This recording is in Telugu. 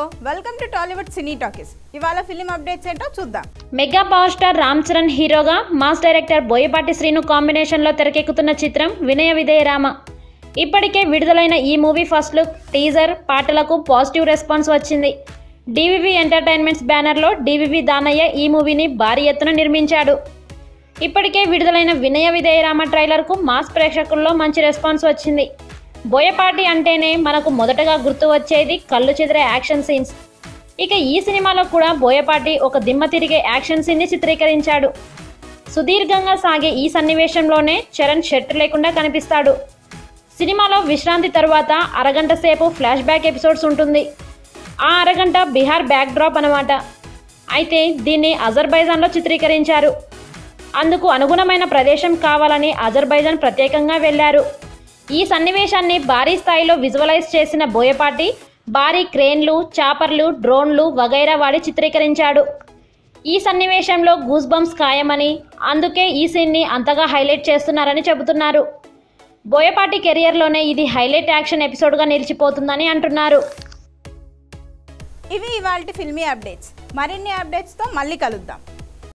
welcome to Tollywood cine talkies ఇవాళ ఫిలిం అప్డేట్స్ ఏంటో చూద్దాం mega power star Ram Charan హీరోగా మాస్ డైరెక్టర్ బోయపాటి శ్రీను కాంబినేషన్లో తెరకెక్కుతున్న చిత్రం వినయ విధేయరామ ఇప్పటికే విడుదలైన ఈ మూవీ ఫస్ట్ లుక్ టీజర్ పాటలకు పాజిటివ్ రెస్పాన్స్ వచ్చింది డివివి ఎంటర్టైన్మెంట్స్ బ్యానర్లో డివివి దానయ్య ఈ మూవీని భారీ ఎత్తున నిర్మించాడు ఇప్పటికే విడుదలైన వినయ విధేయరామ ట్రైలర్కు మాస్ ప్రేక్షకుల్లో మంచి రెస్పాన్స్ వచ్చింది బోయపాటి అంటేనే మనకు మొదటగా గుర్తు వచ్చేది కళ్ళు చెదిరే యాక్షన్ సీన్స్ ఇక ఈ సినిమాలో కూడా బోయపాటి ఒక దిమ్మ తిరిగే యాక్షన్ సీన్ని చిత్రీకరించాడు సుదీర్ఘంగా సాగే ఈ సన్నివేశంలోనే చరణ్ షర్ట్ లేకుండా కనిపిస్తాడు సినిమాలో విశ్రాంతి తరువాత అరగంట సేపు ఫ్లాష్ బ్యాక్ ఎపిసోడ్స్ ఉంటుంది ఆ అరగంట బీహార్ బ్యాక్ డ్రాప్ అనమాట అయితే దీన్ని అజర్బైజాన్లో చిత్రీకరించారు అందుకు అనుగుణమైన ప్రదేశం కావాలని అజర్బైజాన్ ప్రత్యేకంగా వెళ్లారు ఈ సన్నివేశాన్ని భారీ స్థాయిలో విజువలైజ్ చేసిన బోయపాటి భారీ క్రేన్లు చాపర్లు డ్రోన్లు వగైరా వాడి చిత్రీకరించాడు ఈ సన్నివేశంలో గూస్ బంప్స్ ఖాయమని అందుకే ఈ సీన్ని అంతగా హైలైట్ చేస్తున్నారని చెబుతున్నారు బోయపాటి కెరియర్లోనే ఇది హైలైట్ యాక్షన్ ఎపిసోడ్గా నిలిచిపోతుందని అంటున్నారు ఇవి ఇవాళ ఫిల్మీ అప్డేట్స్ మరిన్ని అప్డేట్స్తో మళ్ళీ కలుద్దాం